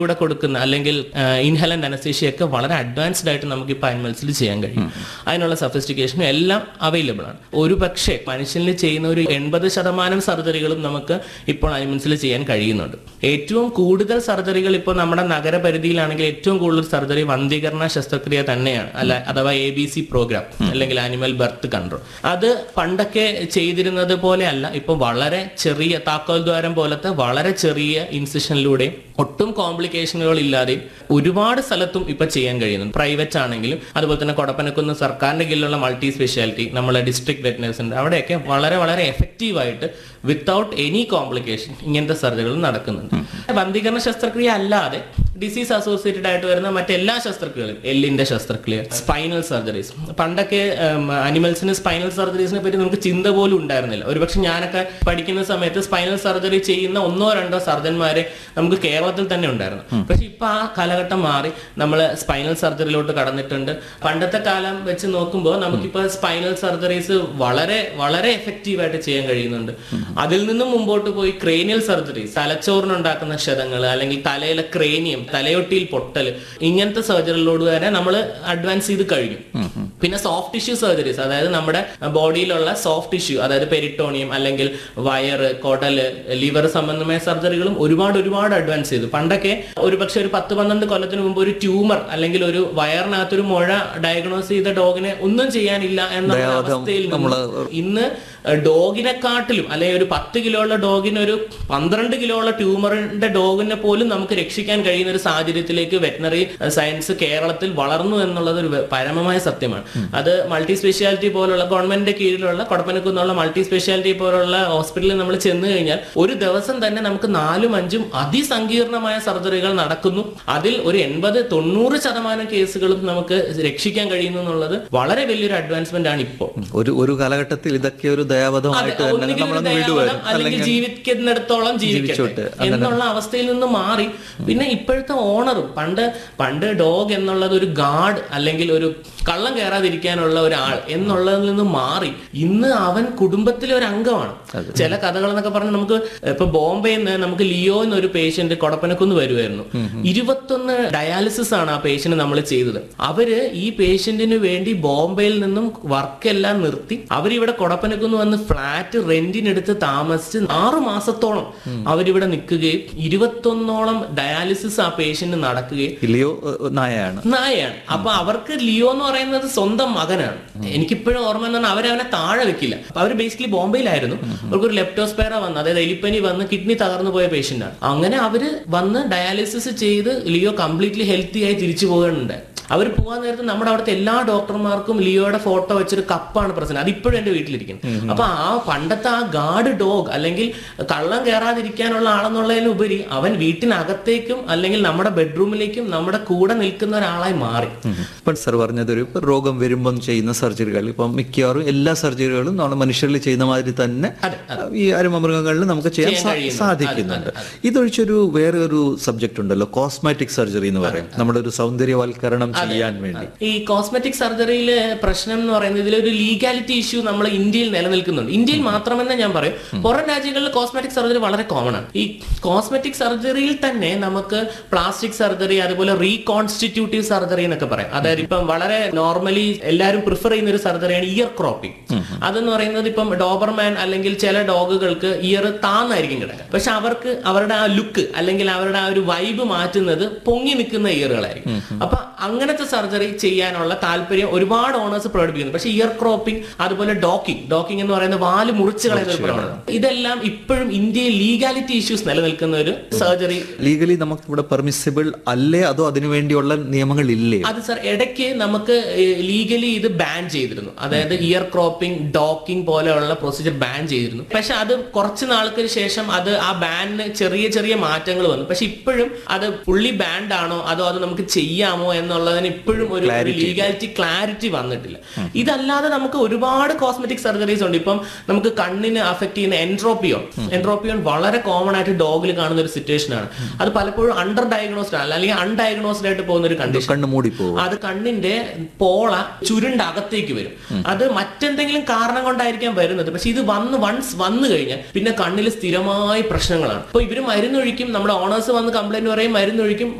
കൂടെ കൊടുക്കുന്ന അല്ലെങ്കിൽ ഇൻഹലന്റ് അനസ്തേഷ്യ ഒക്കെ വളരെ അഡ്വാൻസ്ഡ് ആയിട്ട് നമുക്ക് ഇപ്പോൾ അനിമൽസിൽ ചെയ്യാൻ കഴിയും അതിനുള്ള സഫിസ്റ്റിക്കേഷനും എല്ലാം അവൈലബിൾ ആണ് ഒരു പക്ഷേ മനുഷ്യനിൽ ചെയ്യുന്ന ഒരു എൺപത് ശതമാനം സർജറികളും നമുക്ക് ഇപ്പോൾ അനിമൽസിൽ ചെയ്യാൻ കഴിയുന്നുണ്ട് ഏറ്റവും കൂടുതൽ സർജറികൾ ഇപ്പോൾ നമ്മുടെ നഗരപരിധിയിലാണെങ്കിൽ ഏറ്റവും കൂടുതൽ സർജറി വന്ധീകരണ ശസ്ത്രക്രിയ തന്നെയാണ് അല്ല അഥവാ എ ബി സി പ്രോഗ്രാം അല്ലെങ്കിൽ ആനിമൽ ബർത്ത് കൺട്രോൾ അത് പണ്ടൊക്കെ ചെയ്തിരുന്നത് പോലെ അല്ല ഇപ്പൊ വളരെ ചെറിയ താക്കോൽ ദ്വാരം പോലത്തെ വളരെ ചെറിയ ഇൻസിഷനിലൂടെയും ഒട്ടും കോംപ്ലിക്കേഷനുകൾ ഇല്ലാതെയും ഒരുപാട് സ്ഥലത്തും ഇപ്പൊ ചെയ്യാൻ കഴിയുന്നുണ്ട് പ്രൈവറ്റ് ആണെങ്കിലും അതുപോലെ തന്നെ കൊടപ്പനക്കുന്ന് സർക്കാരിന്റെ കീഴിലുള്ള മൾട്ടി സ്പെഷ്യാലിറ്റി നമ്മളെ ഡിസ്ട്രിക്ട് വെറ്റിനേഴ്സ് ഉണ്ട് അവിടെയൊക്കെ വളരെ വളരെ എഫക്റ്റീവ് ആയിട്ട് വിത്തൗട്ട് എനി കോംപ്ലിക്കേഷൻ ഇങ്ങനത്തെ സർജറികൾ നടക്കുന്നുണ്ട് ബന്ധീകരണ ശസ്ത്രക്രിയ അല്ലാതെ ഡിസീസ് അസോസിയേറ്റഡ് ആയിട്ട് വരുന്ന മറ്റെല്ലാ ശസ്ത്രക്രിയകളും എല്ലിന്റെ ശസ്ത്രക്രിയ സ്പൈനൽ സർജറീസ് പണ്ടൊക്കെ അനിമൽസിന് സ്പൈനൽ സർജറീസിനെ പറ്റി നമുക്ക് ചിന്ത പോലും ഉണ്ടായിരുന്നില്ല ഒരുപക്ഷെ ഞാനൊക്കെ പഠിക്കുന്ന സമയത്ത് സ്പൈനൽ സർജറി ചെയ്യുന്ന ഒന്നോ രണ്ടോ സർജന്മാരെ നമുക്ക് കേരളത്തിൽ തന്നെ ഉണ്ടായിരുന്നു പക്ഷെ ഇപ്പൊ ആ കാലഘട്ടം മാറി നമ്മൾ സ്പൈനൽ സർജറിയിലോട്ട് കടന്നിട്ടുണ്ട് പണ്ടത്തെ കാലം വെച്ച് നോക്കുമ്പോൾ നമുക്കിപ്പോ സ്പൈനൽ സർജറീസ് വളരെ വളരെ എഫക്റ്റീവ് ആയിട്ട് ചെയ്യാൻ കഴിയുന്നുണ്ട് അതിൽ നിന്നും മുമ്പോട്ട് പോയി ക്രേനിയൽ സർജറീസ് തലച്ചോറിനുണ്ടാക്കുന്ന ക്ഷതങ്ങൾ അല്ലെങ്കിൽ തലയിലെ ക്രേനിയം തലയൊട്ടിയിൽ പൊട്ടൽ ഇങ്ങനത്തെ സർജറികളോട് വരെ നമ്മൾ അഡ്വാൻസ് ചെയ്ത് കഴിഞ്ഞു പിന്നെ സോഫ്റ്റ് ടിഷ്യൂ സർജറീസ് അതായത് നമ്മുടെ ബോഡിയിലുള്ള സോഫ്റ്റ് ടിഷ്യൂ അതായത് പെരിട്ടോണിയം അല്ലെങ്കിൽ വയറ് കൊടല് ലിവർ സംബന്ധമായ സർജറികളും ഒരുപാട് ഒരുപാട് അഡ്വാൻസ് ചെയ്തു പണ്ടൊക്കെ ഒരു പക്ഷെ ഒരു പത്ത് പന്ത്രണ്ട് കൊല്ലത്തിന് മുമ്പ് ഒരു ട്യൂമർ അല്ലെങ്കിൽ ഒരു വയറിനകത്തൊരു മുഴ ഡയഗ്നോസ് ചെയ്ത ഡോഗിനെ ഒന്നും ചെയ്യാനില്ല എന്ന അവസ്ഥയിൽ നിന്ന് ഇന്ന് ഡോഗിനെക്കാട്ടിലും അല്ലെങ്കിൽ ഒരു പത്ത് കിലോ ഉള്ള ഡോഗിന് ഒരു പന്ത്രണ്ട് കിലോ ഉള്ള ട്യൂമറിന്റെ ഡോഗിനെ പോലും നമുക്ക് രക്ഷിക്കാൻ കഴിയുന്ന ഒരു സാഹചര്യത്തിലേക്ക് വെറ്റിനറി സയൻസ് കേരളത്തിൽ വളർന്നു എന്നുള്ളത് ഒരു പരമമായ സത്യമാണ് അത് മൾട്ടി സ്പെഷ്യാലിറ്റി പോലുള്ള ഗവൺമെന്റിന്റെ കീഴിലുള്ള കൊടപ്പനക്കുന്നുള്ള മൾട്ടി സ്പെഷ്യാലിറ്റി പോലുള്ള ഹോസ്പിറ്റലിൽ നമ്മൾ ചെന്ന് കഴിഞ്ഞാൽ ഒരു ദിവസം തന്നെ നമുക്ക് നാലും അഞ്ചും അതിസങ്കീർണമായ സർജറികൾ നടക്കുന്നു അതിൽ ഒരു എൺപത് തൊണ്ണൂറ് ശതമാനം കേസുകളും നമുക്ക് രക്ഷിക്കാൻ കഴിയുന്നു എന്നുള്ളത് വളരെ വലിയൊരു അഡ്വാൻസ്മെന്റ് ആണ് ഇപ്പോൾ ഒരു ഒരു കാലഘട്ടത്തിൽ ഇതൊക്കെ ഒരു ദയാവധമായിട്ട് തന്നെ ഒന്നുകിൽ ഒരു നമ്മളൊന്ന് ദയാവധം വിടുവായിരുന്നു അല്ലെങ്കിൽ ജീവിക്കുന്നിടത്തോളം ജീവിച്ചോട്ട് എന്നുള്ള അവസ്ഥയിൽ നിന്ന് മാറി പിന്നെ ഇപ്പോഴത്തെ ഓണറും പണ്ട് പണ്ട് ഡോഗ് എന്നുള്ളത് ഒരു ഗാർഡ് അല്ലെങ്കിൽ ഒരു കള്ളം കയറാതിരിക്കാനുള്ള ഒരാൾ എന്നുള്ളതിൽ നിന്ന് മാറി ഇന്ന് അവൻ കുടുംബത്തിലെ ഒരു അംഗമാണ് ചില കഥകൾ എന്നൊക്കെ പറഞ്ഞ് നമുക്ക് ഇപ്പൊ ബോംബെയിൽ നിന്ന് നമുക്ക് ലിയോ എന്നൊരു പേഷ്യന്റ് കൊടപ്പനക്കുന്ന് വരുമായിരുന്നു ഇരുപത്തൊന്ന് ഡയാലിസിസ് ആണ് ആ പേഷ്യന്റ് നമ്മൾ ചെയ്തത് അവര് ഈ പേഷ്യന്റിന് വേണ്ടി ബോംബെയിൽ നിന്നും വർക്കെല്ലാം നിർത്തി അവരിവിടെ കൊടപ്പനക്കുന്ന് വന്ന് ഫ്ലാറ്റ് റെന്റിനെടുത്ത് താമസിച്ച് ആറു മാസത്തോളം അവരിവിടെ നിൽക്കുകയും ഇരുപത്തൊന്നോളം ഡയാലിസിസ് ആ പേഷ്യന്റ് നടക്കുകയും ലിയോ ഏഹ്, നായയാണ് നായയാണ് അപ്പൊ അവർക്ക് ലിയോ എന്ന് പറയുന്നത് സ്വന്തം മകനാണ് എനിക്കിപ്പോഴും ഓർമ്മ എന്ന് പറഞ്ഞാൽ അവരവനെ താഴെ വെക്കില്ല അപ്പൊ അവർ ബേസിക്കലി ബോംബെയിലായിരുന്നു അവർക്ക് ഒരു ലെപ്റ്റോസ്പേറ വന്ന് അതായത് എലിപ്പനി വന്ന് കിഡ്നി തകർന്നു പോയ പേഷ്യന്റ് ആണ് അങ്ങനെ അവര് വന്ന് ഡയാലിസിസ് ചെയ്ത് ലിയോ കംപ്ലീറ്റ്ലി ഹെൽത്തി ആയി തിരിച്ചു പോകുന്നുണ്ട് അവർ പോകാൻ നേരത്ത് നമ്മുടെ അവിടുത്തെ എല്ലാ ഡോക്ടർമാർക്കും ലിയോയുടെ ഫോട്ടോ വെച്ചൊരു കപ്പാണ് പ്രസന്റ് അത് ഇപ്പോഴും എന്റെ വീട്ടിലിരിക്കുന്നത് അപ്പൊ ആ പണ്ടത്തെ ആ ഗാർഡ് ഡോഗ് അല്ലെങ്കിൽ കള്ളം കയറാതിരിക്കാനുള്ള ആളെന്നുള്ളതിലുപരി അവൻ വീട്ടിനകത്തേക്കും അല്ലെങ്കിൽ നമ്മുടെ ബെഡ്റൂമിലേക്കും നമ്മുടെ കൂടെ നിൽക്കുന്ന ഒരാളായി മാറി ഇപ്പം സർ പറഞ്ഞതൊരു ഇപ്പം രോഗം വരുമ്പം ചെയ്യുന്ന സർജറികൾ ഇപ്പം മിക്കവാറും എല്ലാ സർജറികളും നമ്മൾ മനുഷ്യരിൽ ചെയ്യുന്ന മാതിരി തന്നെ ഈ അരുമമൃഗങ്ങളിൽ നമുക്ക് ചെയ്യാൻ സാ- സാധിക്കുന്നുണ്ട് ഇതൊഴിച്ചൊരു വേറെ ഒരു സബ്ജക്ട് ഉണ്ടല്ലോ കോസ്മാറ്റിക് സർജറി എന്ന് പറയും നമ്മുടെ ഒരു സൗന്ദര്യവൽക്കരണം ചെയ്യാൻ വേണ്ടി ഈ കോസ്മെറ്റിക് സർജറിയിലെ പ്രശ്നം എന്ന് പറയുന്നത് ഇതിലൊരു ലീഗാലിറ്റി ഇഷ്യൂ നമ്മൾ ഇന്ത്യയിൽ നിലനിൽക്കുന്നുണ്ട് ഇന്ത്യയിൽ മാത്രമെന്ന് ഞാൻ പറയും പുറം രാജ്യങ്ങളിൽ കോസ്മെറ്റിക് സർജറി വളരെ കോമൺ ആണ് ഈ കോസ്മെറ്റിക് സർജറിയിൽ തന്നെ നമുക്ക് പ്ലാസ്റ്റിക് സർജറി അതുപോലെ റീകോൺസ്റ്റിറ്റ്യൂട്ടീവ് സർജറി എന്നൊക്കെ പറയാം അതായത് ഇപ്പം വളരെ നോർമലി എല്ലാവരും പ്രിഫർ ചെയ്യുന്ന ഒരു സർജറിയാണ് ഇയർ ക്രോപ്പിംഗ് അതെന്ന് പറയുന്നത് ഇപ്പം ഡോബർമാൻ അല്ലെങ്കിൽ ചില ഡോഗുകൾക്ക് ഇയർ താന്നായിരിക്കും കിടക്കുക പക്ഷെ അവർക്ക് അവരുടെ ആ ലുക്ക് അല്ലെങ്കിൽ അവരുടെ ആ ഒരു വൈബ് മാറ്റുന്നത് പൊങ്ങി നിൽക്കുന്ന ഇയറുകളായിരിക്കും അപ്പൊ അങ്ങനത്തെ സർജറി ചെയ്യാനുള്ള താല്പര്യം ഒരുപാട് ഓണേഴ്സ് പ്രകടിപ്പിക്കുന്നു പക്ഷെ ഇയർ ക്രോപ്പിംഗ് അതുപോലെ ഡോക്കിംഗ് ഡോക്കിംഗ് എന്ന് പറയുന്ന വാല് മുറിച്ച് കളയുന്ന ഒരു പ്രവണത ഇതെല്ലാം ഇപ്പോഴും ഇന്ത്യയിൽ ലീഗാലിറ്റി ഇഷ്യൂസ് നിലനിൽക്കുന്ന ഒരു സർജറി ലീഗലി നമുക്ക് ഇവിടെ പെർമിസിബിൾ അല്ലേ അതോ അതിനുവേണ്ടിയുള്ള നിയമങ്ങൾ ഇല്ലേ അത് സാർ ഇടയ്ക്ക് നമുക്ക് ലീഗലി ഇത് ബാൻ ചെയ്തിരുന്നു അതായത് ഇയർ ക്രോപ്പിംഗ് ഡോക്കിംഗ് പോലെയുള്ള പ്രൊസീജിയർ ബാൻ ചെയ്തിരുന്നു പക്ഷെ അത് കുറച്ച് നാൾക്ക് ശേഷം അത് ആ ബാനിന് ചെറിയ ചെറിയ മാറ്റങ്ങൾ വന്നു പക്ഷെ ഇപ്പോഴും അത് ഫുള്ളി ബാൻഡ് ആണോ അതോ അത് നമുക്ക് ചെയ്യാമോ എന്നുള്ള എന്നുള്ളതിന് ഇപ്പോഴും ഒരു ലീഗാലിറ്റി ക്ലാരിറ്റി വന്നിട്ടില്ല ഇതല്ലാതെ നമുക്ക് ഒരുപാട് കോസ്മെറ്റിക് സർജറീസ് ഉണ്ട് ഇപ്പം നമുക്ക് കണ്ണിന് അഫക്ട് ചെയ്യുന്ന എൻട്രോപ്പിയോൺ എൻട്രോപ്പിയോൺ വളരെ കോമൺ ആയിട്ട് ഡോഗിൽ കാണുന്ന ഒരു സിറ്റുവേഷൻ ആണ് അത് പലപ്പോഴും അണ്ടർ ഡയഗ്നോസ്ഡ് ആണ് അല്ലെങ്കിൽ അൺഡയഗ്നോസ്ഡ് ആയിട്ട് പോകുന്ന ഒരു കണ്ടീഷൻ കണ്ണ് മൂടിപ്പോകും അത് കണ്ണിന്റെ പോള ചുരുണ്ട അകത്തേക്ക് വരും അത് മറ്റെന്തെങ്കിലും കാരണം കൊണ്ടായിരിക്കാം വരുന്നത് പക്ഷെ ഇത് വന്ന് വൺസ് വന്നു കഴിഞ്ഞാൽ പിന്നെ കണ്ണിൽ സ്ഥിരമായ പ്രശ്നങ്ങളാണ് അപ്പൊ ഇവര് മരുന്നൊഴിക്കും നമ്മുടെ ഓണേഴ്സ് വന്ന് കംപ്ലൈന്റ് പറയും മരുന്നൊഴിക്കും